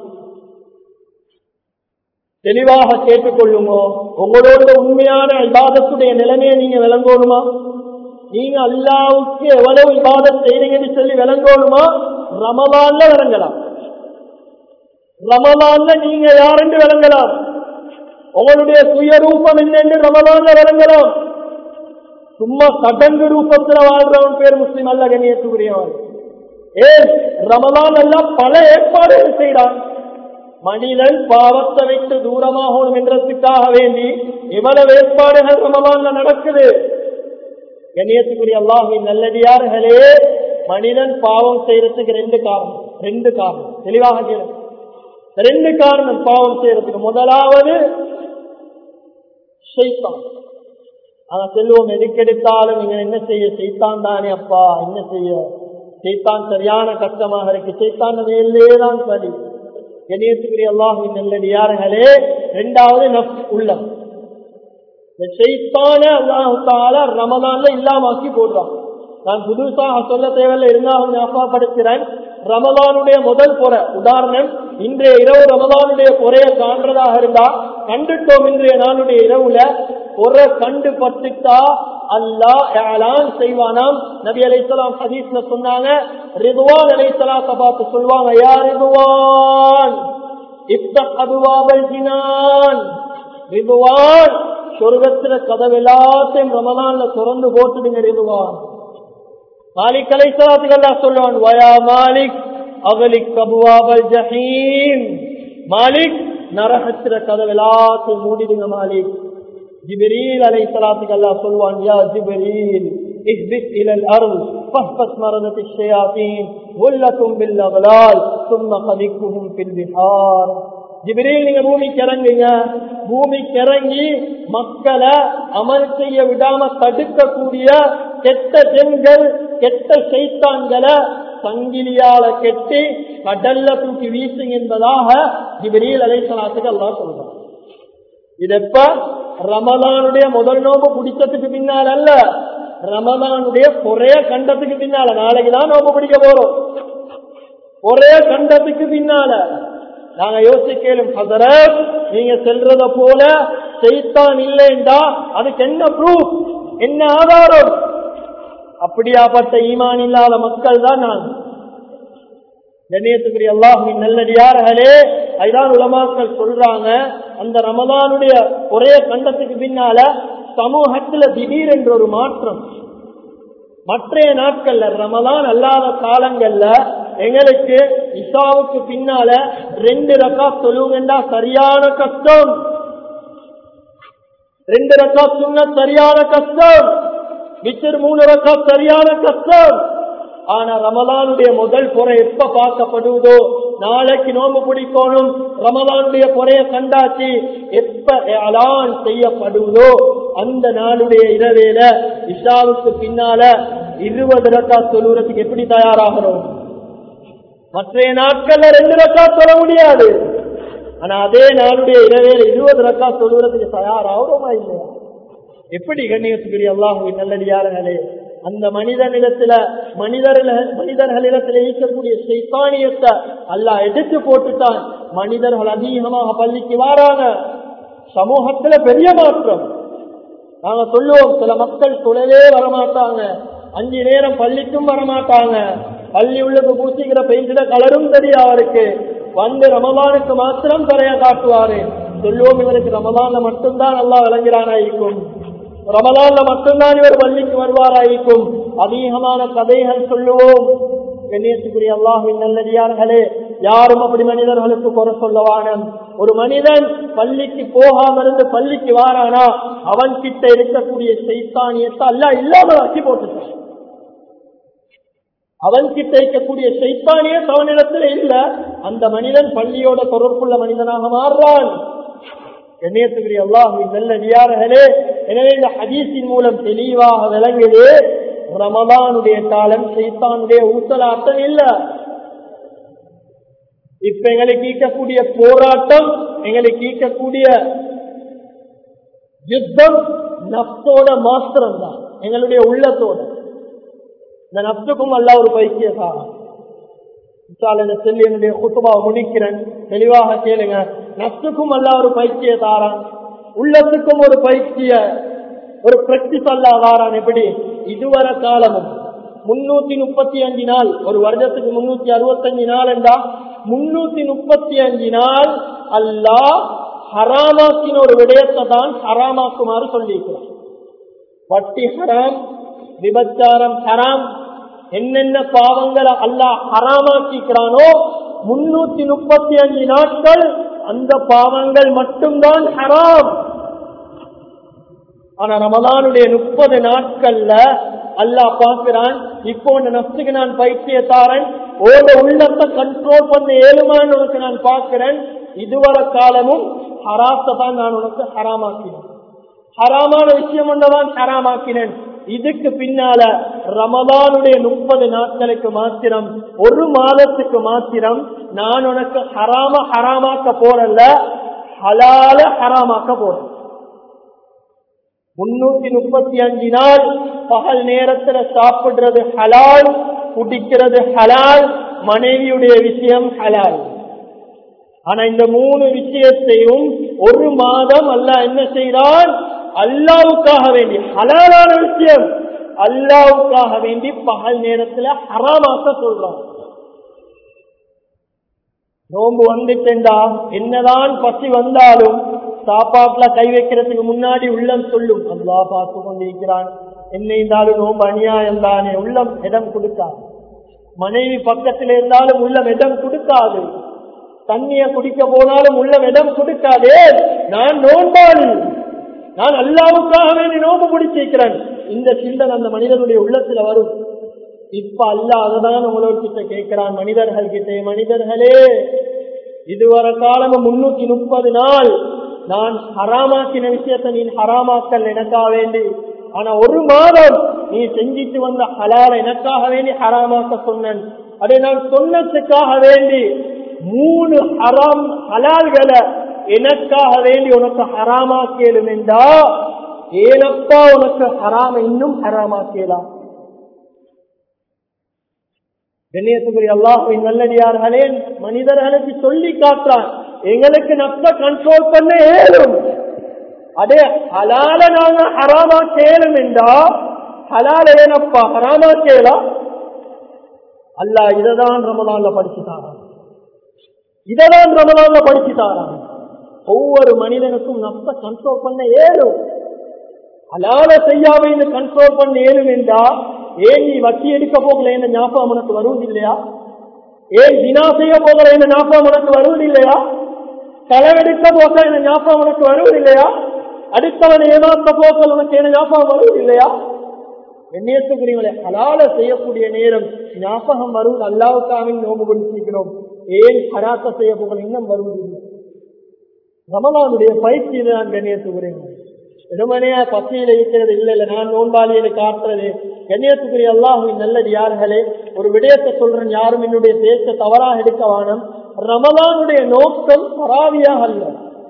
தெளிவாக கேட்டுக்கொள்ளுங்க உங்களோட உண்மையான இபாதத்துடைய நிலைமையை நீங்க விளங்கணுமா நீங்க அல்லாவுக்கு எவ்வளவு இபாதத் செய்றீங்கன்னு சொல்லி விளங்கணுமா ரமலான்ல விளங்கலாம் ரமலான்ல நீங்க யாரென்று விளங்கலாம் உங்களுடைய சுயரூபம் என்னென்று ரமலான்ல விளங்கலாம் சும்மா சடங்கு ரூபத்துல வாழ்றவன் பேர் முஸ்லிம் அல்ல கண்ணியத்துக்குரியவன் ஏன் ரமலான் எல்லாம் பல ஏற்பாடுகள் செய்கிறான் மனிதன் பாவத்தை விட்டு தூரமாகணும் என்றதுக்காக வேண்டி இவ்வளவு ஏற்பாடுகள் ரமலான்ல நடக்குது கண்ணியத்துக்குரிய அல்லாஹின் நல்லடியார்களே மனிதன் பாவம் செய்யறதுக்கு ரெண்டு காரணம் ரெண்டு காரணம் தெளிவாக கேளு ரெண்டு காரணம் பாவம் செய்யறதுக்கு முதலாவது ஷைத்தான் ஆனா செல்வம் எதுக்கெடுத்தாலும் நீங்க என்ன செய்ய செய்தான் தானே அப்பா என்ன செய்ய செய்தான் சரியான கஷ்டமாக இருக்கு செய்தான் மேலே தான் சரி கணியத்துக்குரிய அல்லாஹின் நல்லடியார்களே இரண்டாவது நப் உள்ளம் இந்த செய்தான அல்லாஹு தால ரமதான்ல இல்லாமாக்கி போடுறான் நான் புதுசாக சொல்ல தேவையில்லை இருந்தாலும் ஞாபகப்படுத்துறேன் ரமதானுடைய முதல் பொறை உதாரணம் இன்றைய இரவு ரமதானுடைய பொறைய காண்றதாக இருந்தா கண்டுட்டோம் இன்றைய நாளுடைய இரவுல பொறை கண்டு பட்டுட்டா அல்லாஹ் செய்வானாம் நபி அலைசலாம் ஹதீஸ்ல சொன்னாங்க ரிதுவான் அலைசலாத்த பார்த்து சொல்லுவாங்க யா ரிதுவான் இப்த அதுவாபல் ஜினான் ரிதுவான் சொர்க்கத்துல கதவு எல்லாத்தையும் ரமலான்ல திறந்து போட்டுடுங்க ரிதுவான் மாலிக் அலைசலாத்துக்கு சொல்லுவான் வயா மாலிக் அவலிக் அபுவாபல் ஜஹீம் மாலிக் நரகத்திர கதவு எல்லாத்தையும் மூடிடுங்க மாலிக் ஜிபிரீல் அலை சலாத்துக்கு அல்லா சொல்வான் யா ஜிபிரீல் اهبط الى الارض فاهبط مرضة الشياطين ولكم بالاغلال ثم خلقهم في البحار ஜிபிரில் நீங்க பூமிக்கு இறங்குங்க பூமிக்கு இறங்கி மக்களை அமல் செய்ய விடாம தடுக்கக்கூடிய கெட்ட பெண்கள் கெட்ட சைத்தான்களை சங்கிலியால கெட்டி கடல்ல தூக்கி வீசுங்க என்பதாக ஜிபிரில் அலைசலாத்துக்கு எல்லாம் சொல்றாங்க இதெப்ப ரமதானுடைய முதல் நோம்பு பிடிச்சதுக்கு பின்னால் அல்ல ரமதானுடைய குறைய கண்டத்துக்கு பின்னால நாளைக்கு தான் நோம்பு பிடிக்க போறோம் ஒரே கண்டத்துக்கு பின்னால நாங்க யோசிக்கலும் ஹசரத் நீங்க செல்றத போல செய்தான் இல்லைண்டா அதுக்கு என்ன ப்ரூஃப் என்ன ஆதாரம் அப்படியாப்பட்ட ஈமான் இல்லாத மக்கள் தான் நான் கண்ணியத்துக்குரிய அல்லாஹின் நல்லடியார்களே அதுதான் உலமாக்கள் சொல்றாங்க அந்த ரமதானுடைய ஒரே கண்டத்துக்கு பின்னால சமூகத்துல திடீர் என்ற ஒரு மாற்றம் மற்றைய நாட்கள்ல ரமதான் அல்லாத காலங்கள்ல எங்களுக்கு இசாவுக்கு பின்னால ரெண்டு ரக்கா சொல்லுங்கண்டா சரியான கஷ்டம் ரெண்டு ரக்கா சொன்ன சரியான கஷ்டம் மிச்சர் மூணு ரக்கா சரியான கஷ்டம் ஆனா ரமலானுடைய முதல் பொறை எப்ப பார்க்கப்படுவதோ நாளைக்கு நோம்பு பிடிக்கணும் ரமலானுடைய பொறைய கண்டாச்சு எப்ப அலான் செய்யப்படுவதோ அந்த நாளுடைய இரவேல இஷாவுக்கு பின்னால இருபது ரக்கா சொல்லுறதுக்கு எப்படி தயாராகிறோம் மற்றைய நாட்கள்ல ரெண்டு ரக்கா சொல்ல முடியாது ஆனா அதே நாளுடைய இரவேல இருபது ரக்கா சொல்லுறதுக்கு தயாராகிறோமா இல்லையா எப்படி கண்ணியத்துக்குரிய அல்லாஹுவின் நல்லடியார்களே அந்த மனிதனிடத்துல மனிதர்கள் மனிதர்களிடத்தில் ஈர்க்கக்கூடிய சைத்தானியத்தை அல்லா எடுத்து போட்டுட்டான் மனிதர்கள் அதிகமாக பள்ளிக்கு வாராங்க சமூகத்துல பெரிய மாற்றம் நாங்க சொல்லுவோம் சில மக்கள் தொழிலே வரமாட்டாங்க அஞ்சு நேரம் பள்ளிக்கும் வரமாட்டாங்க பள்ளி உள்ளுக்கு பூசிக்கிற பெயிண்டிட கலரும் தெரியும் அவருக்கு வந்து ரமலானுக்கு மாத்திரம் தரைய காட்டுவாரு சொல்லுவோம் இவருக்கு ரமலான்ல மட்டும்தான் நல்லா விளங்குறானாயிருக்கும் ரமலான்ல மட்டும்தான் இவர் பள்ளிக்கு வருவாராயிருக்கும் அதிகமான கதைகள் சொல்லுவோம் கண்ணியத்துக்குரிய அல்லாஹின் நல்லடியார்களே யாரும் அப்படி மனிதர்களுக்கு குறை சொல்லவான ஒரு மனிதன் பள்ளிக்கு போகாம இருந்து பள்ளிக்கு வாரானா அவன் கிட்ட இருக்கக்கூடிய சைத்தானியத்தை அல்ல இல்லாமல் ஆக்கி போட்டுட்டான் அவன் கிட்ட இருக்கக்கூடிய சைத்தானிய அவனிடத்துல இல்ல அந்த மனிதன் பள்ளியோட தொடர்புள்ள மனிதனாக மாறுறான் கண்ணியத்துக்குரிய அல்லாஹுவின் நல்ல வியாரர்களே எனவே இந்த ஹதீஸின் மூலம் தெளிவாக விளங்குது ரமதானுடைய காலம் சைத்தானுடைய ஊசலாட்டம் இல்ல இப்ப எங்களுக்கு ஈக்கக்கூடிய போராட்டம் எங்களுக்கு ஈக்கக்கூடிய யுத்தம் நப்சோட மாஸ்திரம் தான் எங்களுடைய உள்ளத்தோட இந்த நப்சுக்கும் அல்ல ஒரு பைத்தியசாரம் இந்த சொல்லி என்னுடைய குத்துபா முடிக்கிறேன் தெளிவாக கேளுங்க நப்சுக்கும் அல்ல ஒரு பைத்தியதாரன் உள்ளத்துக்கும் ஒரு பைத்திய ஒரு பிராக்டிஸ் அல்லா வாரான் எப்படி இதுவரை காலமும் முன்னூத்தி முப்பத்தி அஞ்சு நாள் ஒரு வருடத்துக்கு முன்னூத்தி அறுபத்தஞ்சு நாள் என்றா முன்னூத்தி முப்பத்தி அஞ்சு நாள் அல்லாஹ் ஹராமாக்கின ஒரு விடயத்தை தான் ஹராமாக்குமாறு சொல்லியிருக்கிறார் வட்டி ஹராம் விபச்சாரம் ஹராம் என்னென்ன பாவங்களை அல்லாஹ் ஹராமாக்கிக்கிறானோ முன்னூத்தி முப்பத்தி அஞ்சு நாட்கள் அந்த பாவங்கள் மட்டும்தான் ஹராம் ஆனா ரமலானுடைய முப்பது நாட்கள்ல அல்லாஹ் பார்க்கிறான் இப்போ உன் நப்சுக்கு நான் பைத்தியத்தாரன் ஓட உள்ளத்தை கண்ட்ரோல் பண்ண ஏழுமான்னு உனக்கு நான் பார்க்கிறேன் இதுவரை காலமும் ஹராத்தை தான் நான் உனக்கு ஹராமாக்கினேன் ஹராமான விஷயம் ஒன்றதான் ஹராமாக்கினேன் இதுக்கு பின்னால ரமலானுடைய முப்பது நாட்களுக்கு மாத்திரம் ஒரு மாதத்துக்கு மாத்திரம் நான் உனக்கு ஹராம ஹராமாக்க போறல்ல ஹலால ஹராமாக்க போறேன் முன்னூத்தி முப்பத்தி அஞ்சு நாள் பகல் நேரத்துல சாப்பிடுறது ஹலால் குடிக்கிறது ஹலால் மனைவியுடைய விஷயம் ஹலால் ஆனா இந்த மூணு விஷயத்தையும் ஒரு மாதம் அல்ல என்ன செய்கிறான் அல்லாவுக்காக வேண்டி ஹலாலான விஷயம் அல்லாவுக்காக வேண்டி பகல் நேரத்துல ஹராமாக்க சொல்றான் நோம்பு வந்துட்டா என்னதான் பசி வந்தாலும் சாப்பாட்டுல கை வைக்கிறதுக்கு முன்னாடி உள்ளம் சொல்லும் அல்லா பார்த்து கொண்டிருக்கிறான் என்ன இருந்தாலும் நோம்பு அநியாயம் தானே உள்ளம் இடம் கொடுக்காது மனைவி பக்கத்தில் இருந்தாலும் உள்ளம் இடம் கொடுக்காது தண்ணிய குடிக்க போனாலும் உள்ளம் இடம் கொடுக்காதே நான் நோன்பாளி நான் அல்லாவுக்காக வேண்டி நோம்பு பிடிச்சிருக்கிறேன் இந்த சிந்தனை அந்த மனிதனுடைய உள்ளத்துல வரும் இப்ப அல்ல அததான் உங்களோட கேட்கிறான் மனிதர்கள் கிட்டே மனிதர்களே இதுவரை காலமும் முன்னூத்தி முப்பது நாள் நான் ஹராமாக்கின விஷயத்தை நீ ஹராமாக்கல் எனக்காக வேண்டி ஆனா ஒரு மாதம் நீ செஞ்சிட்டு வந்த ஹலால எனக்காக வேண்டி ஹராமாக்க சொன்னேன் அதை நான் சொன்னதுக்காக வேண்டி மூணு ஹராம் ஹலால்களை எனக்காக வேண்டி உனக்கு ஹராமாக்கேலும் என்றா ஏனப்பா உனக்கு ஹராம இன்னும் ஹராமாக்கலாம் கண்ணியத்துக்குரிய அல்லாஹின் நல்லடியார்களே மனிதர்களுக்கு சொல்லி காட்டுறான் எங்களுக்கு நப்ச கண்ட்ரோல் பண்ண ஏழும் அதே ஹலால நாங்க ஹராமா கேளும் என்றா ஹலால ஏனப்பா ஹராமா கேளா அல்லா இததான் ரமலான்ல படிச்சுட்டாரான் இததான் ரமலான்ல படிச்சுட்டாரான் ஒவ்வொரு மனிதனுக்கும் நப்ச கண்ட்ரோல் பண்ண ஏழும் ஹலால செய்யாம இந்த கண்ட்ரோல் பண்ண ஏழும் என்றா ஏன் நீ வட்டி எடுக்க போகல என்ன ஞாபகம் உனக்கு வருவது இல்லையா ஏன் தினா செய்ய போகல என்ன ஞாபகம் உனக்கு வருவது இல்லையா களவெடுக்க போக என்ன ஞாபகம் உனக்கு வருவது இல்லையா அடுத்தவன் ஏமாத்த போக்கள் உனக்கு என்ன ஞாபகம் வருவது இல்லையா எண்ணியத்துக்குரியவங்களை ஹலால செய்யக்கூடிய நேரம் ஞாபகம் வருவது அல்லாவுக்காக நோம்பு பிடிச்சிருக்கிறோம் ஏன் ஹராத்த செய்ய போகல இன்னும் வருவதில்லை ரமலானுடைய பயிற்சி தான் கண்ணியத்துக்குரியவங்க வெறுமனையா பசியில இருக்கிறது இல்ல இல்ல நான் நோன்பாளியில காட்டுறது கண்ணியத்துக்குரிய அல்லாஹுவின் நல்லது யார்களே ஒரு விடயத்தை சொல்றேன் யாரும் என்னுடைய பேச்ச தவறாக எடுக்க வானம் ரமலானுடைய நோக்கம் தராவியாக அல்ல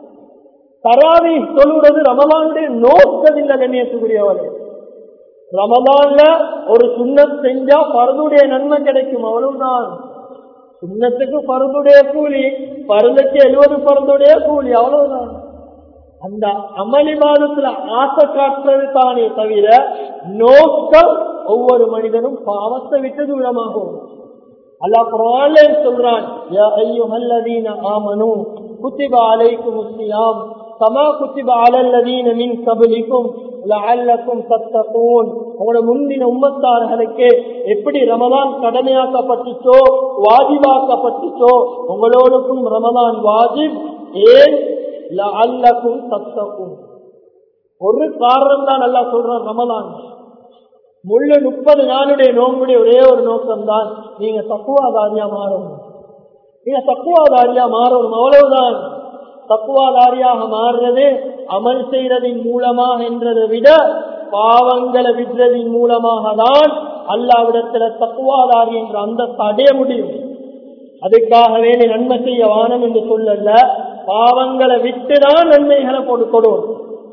தராவி சொல்லுறது ரமலானுடைய நோக்கம் இல்ல கண்ணியத்துக்குரியவரே ரமலான்ல ஒரு சுண்ணத் செஞ்சா பருதுடைய நன்மை கிடைக்கும் அவ்வளவுதான் சுண்ணத்துக்கு பருதுடைய கூலி பருந்துக்கு எழுபது பருந்துடைய கூலி அவ்வளவுதான் அந்த அமளிவாதத்துல ஆசை காட்டுறது தானே தவிர நோக்கம் ஒவ்வொரு மனிதனும் பாவத்தை விட்டு தூரமாகும் அல்லாஹ் குரான்ல சொல்றான் யா அய்யுஹல்லதீன ஆமனு குத்திப அலைக்குமுஸ் ஸியாம் கமா குத்திப அலல்லதீன மின் கப்லிக்கும் லஅல்லக்கும் தத்தகூன் உங்களோட முந்தின உம்மத்தார்களுக்கு எப்படி ரமலான் கடமையாக்கப்பட்டுச்சோ வாஜிபாக்கப்பட்டுச்சோ உங்களோடுக்கும் ரமலான் வாஜிப் ஏன் லஅல்லக்கும் தத்தகூன் ஒரு காரணம் தான் நல்லா சொல்றான் ரமலான் முள்ளு முப்பது நாளுடைய நோம்புடைய ஒரே ஒரு நோக்கம் தான் நீங்க தக்குவாதாரியா மாறணும் நீங்க தக்குவாதாரியா மாறணும் அவ்வளவுதான் தக்குவாதாரியாக மாறுறது அமல் செய்யறதின் மூலமாக என்றதை விட பாவங்களை விடுறதின் மூலமாக தான் அல்லாவிடத்துல தக்குவாதாரி என்ற அந்த அடைய முடியும் அதுக்காக வேண்டி நன்மை செய்ய வானம் என்று சொல்லல பாவங்களை விட்டுதான் நன்மைகளை போட்டு கொடுவோம்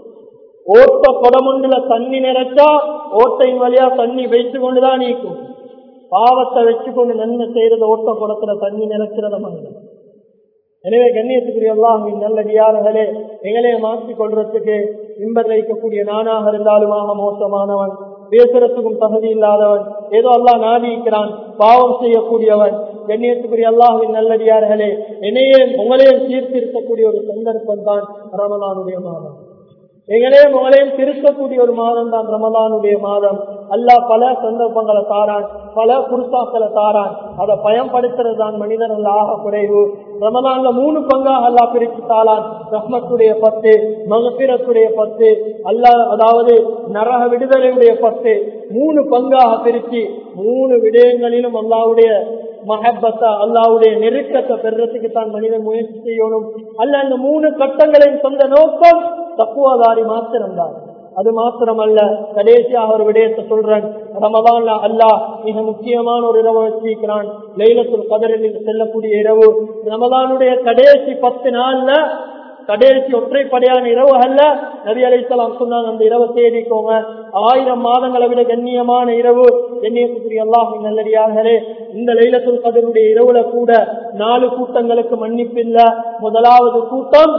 ஓட்ட குடமுண்டுல தண்ணி நிறைச்சா ஓட்டையின் வழியா தண்ணி வைத்து கொண்டுதான் நீக்கும் பாவத்தை வச்சு கொண்டு நன்மை செய்யறது ஓட்ட குடத்துல தண்ணி நிறைக்கிறத மாதிரி எனவே கண்ணியத்துக்குரிய அல்லாஹின் நல்லடியார்களே எங்களே மாற்றிக் கொள்றதுக்கு இன்பர் வைக்கக்கூடிய நானாக இருந்தாலுமாக மோசமானவன் பேசுறதுக்கும் தகுதி இல்லாதவன் ஏதோ அல்லாஹ் நாடிக்கிறான் பாவம் செய்யக்கூடியவன் கண்ணியத்துக்குரிய அல்லாஹின் நல்லடியார்களே என்னையே உங்களையும் சீர்திருத்தக்கூடிய ஒரு சந்தர்ப்பம் தான் ரமலானுடைய மாதம் எங்களையும் உங்களையும் திருத்தக்கூடிய ஒரு மாதம் தான் ரமலானுடைய மாதம் அல்லாஹ் பல சந்தர்ப்பங்களை தாரான் பல குருசாக்களை தாரான் அதை பயன்படுத்துறது தான் மனிதன் ஆக குறைவு ரமலான்ல மூணு பங்காக அல்லா பிரித்து தாளான் ரஹ்மத்துடைய பத்து மகபிரத்துடைய பத்து அல்லாஹ் அதாவது நரக விடுதலையுடைய பத்து மூணு பங்காக பிரிச்சு மூணு விடயங்களிலும் அல்லாவுடைய மஹப்பத்தா அல்லாவுடைய நெருக்கத்தை பெறத்துக்கு தான் மனிதன் முயற்சி செய்யணும் அல்ல அந்த மூணு கட்டங்களின் சொந்த நோக்கம் தக்குவாதாரி மாத்திரம்தான் அது மாத்திரமல்ல கடைசியாக ஒரு விடயத்தை சொல்றேன் ரமதான்ல அல்லாஹ் மிக முக்கியமான ஒரு இரவு வச்சிருக்கிறான் லைலத்துல் கதரில் செல்லக்கூடிய இரவு ரமதானுடைய கடைசி பத்து நாள்ல கடைசி ஒற்றைப்படையான இரவு அல்ல நபி அலைத்தலாம் சொன்னாங்க அந்த இரவை தேடிக்கோங்க ஆயிரம் மாதங்களை விட கண்ணியமான இரவு கண்ணியத்துக்குரிய அல்லாஹ் நல்லடியார்களே இந்த லைலத்துல் கதருடைய இரவுல கூட நாலு கூட்டங்களுக்கு மன்னிப்பில்ல முதலாவது கூட்டம்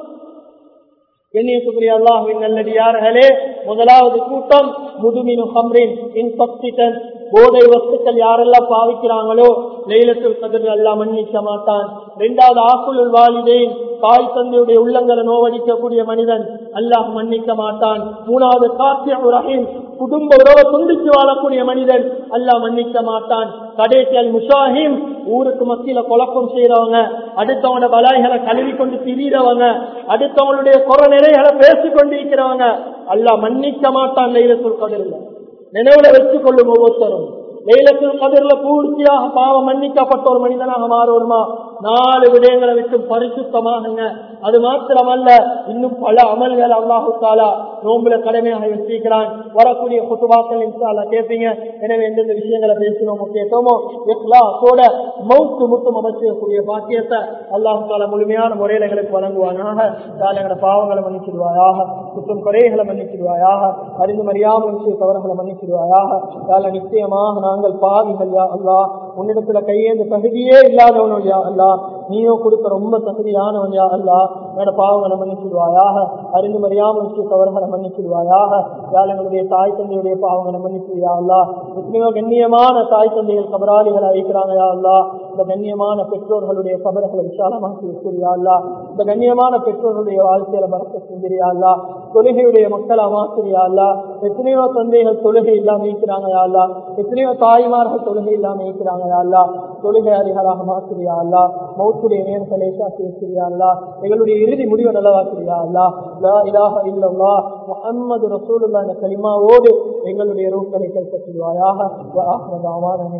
கண்ணியத்துக்குரிய அல்லாஹுவின் நல்லடியார்களே முதலாவது கூட்டம் முதுமினு ஹம்ரின் இன்பாக்சிடன் போதை வஸ்துக்கள் யாரெல்லாம் பாவிக்கிறாங்களோ லைலத்துல் கதிர் எல்லாம் மன்னிக்க மாட்டான் இரண்டாவது ஆக்குல் வாலிதேன் தாய் தந்தையுடைய உள்ளங்களை நோவடிக்கக்கூடிய மனிதன் அல்லாஹ் மன்னிக்க மாட்டான் மூணாவது காத்திய ரஹீம் குடும்ப உறவை துண்டிச்சு வாழக்கூடிய மனிதன் அல்லாஹ் மன்னிக்க மாட்டான் கடைசியல் முஷாஹிம் ஊருக்கு மத்தியில குழப்பம் செய்யறவங்க அடுத்தவங்க பலாய்களை கழுவி கொண்டு திரியிறவங்க அடுத்தவங்களுடைய குறை நிறைகளை பேசிக் கொண்டிருக்கிறவங்க அல்லாஹ் மன்னிக்க மாட்டான் லைலத்துல் கதிரில் நினைவுல வச்சுக் கொள்ளும் ஒவ்வொருத்தரும் லைலத்துல் கதிரில பூர்த்தியாக பாவம் மன்னிக்கப்பட்ட ஒரு மனிதனாக மாறுவோமா நாலு விடயங்களை விட்டு பரிசுத்தமாகுங்க அது மாத்திரமல்ல இன்னும் பல அமல்கள் அல்லாஹு தாலா நோம்புல கடமையாக வச்சிருக்கிறான் வரக்கூடிய குத்துபாக்கள் இன்ஷால்லா கேட்பீங்க எனவே எந்தெந்த விஷயங்களை பேசணும் முக்கியத்துவமோ இஸ்லாத்தோட மௌத்து முத்தும் அமைச்சக்கூடிய பாக்கியத்தை அல்லாஹு தாலா முழுமையான முறையில எங்களுக்கு வழங்குவானாக தால எங்களோட பாவங்களை மன்னிச்சிடுவாயாக குற்றம் குறைகளை மன்னிச்சிடுவாயாக அறிந்து மறியாமல் விஷய தவறுகளை மன்னிச்சிடுவாயாக தால நிச்சயமாக நாங்கள் பாவிகள் யா அல்லா உன்னிடத்துல கையேந்த தகுதியே இல்லாதவனும் யா அல்லா நீயோ கொடுக்க ரொம்ப தகுதியானவன் யா அல்லா என்னோட பாவங்களை மன்னிச்சிடுவாயாக அறிந்து மறியாமல் விஷய தவறுகளை மன்னிச்சிடுவாயாக யாழ் எங்களுடைய தாய் தந்தையுடைய பாவங்களை மன்னிச்சிடுயா அல்லா எத்தனையோ கண்ணியமான தாய் தந்தைகள் கபராளிகள் அழைக்கிறாங்க யா அல்லா இந்த கண்ணியமான பெற்றோர்களுடைய கபர்களை விசாலமாக்கி வச்சிருயா அல்லா இந்த கண்ணியமான பெற்றோர்களுடைய வாழ்க்கையில மறக்க செஞ்சிரியா அல்லா தொழுகையுடைய மக்களா மாத்திரியா அல்லா எத்தனையோ தந்தைகள் தொழுகை இல்லாம இருக்கிறாங்க யா அல்லா எத்தனையோ தாய்மார்கள் தொழுகை இல்லாம இருக்கிறாங்க யா அல்லா தொழுகை அதிகராக மாத்திரியா அல்லா மௌத்துடைய நேரத்தை லேசாக்கி வச்சிரியா அல்லா எங்களுடைய இறுதி முடிவை நல்லவாக்கிறியா அல்லா லா இலாஹ இல்லல்லா முஹம்மது ரசூலுல்லாஹ் என்ற கலிமாவோடு எங்களுடைய ரூக்களை கைப்பற்றுவாயாக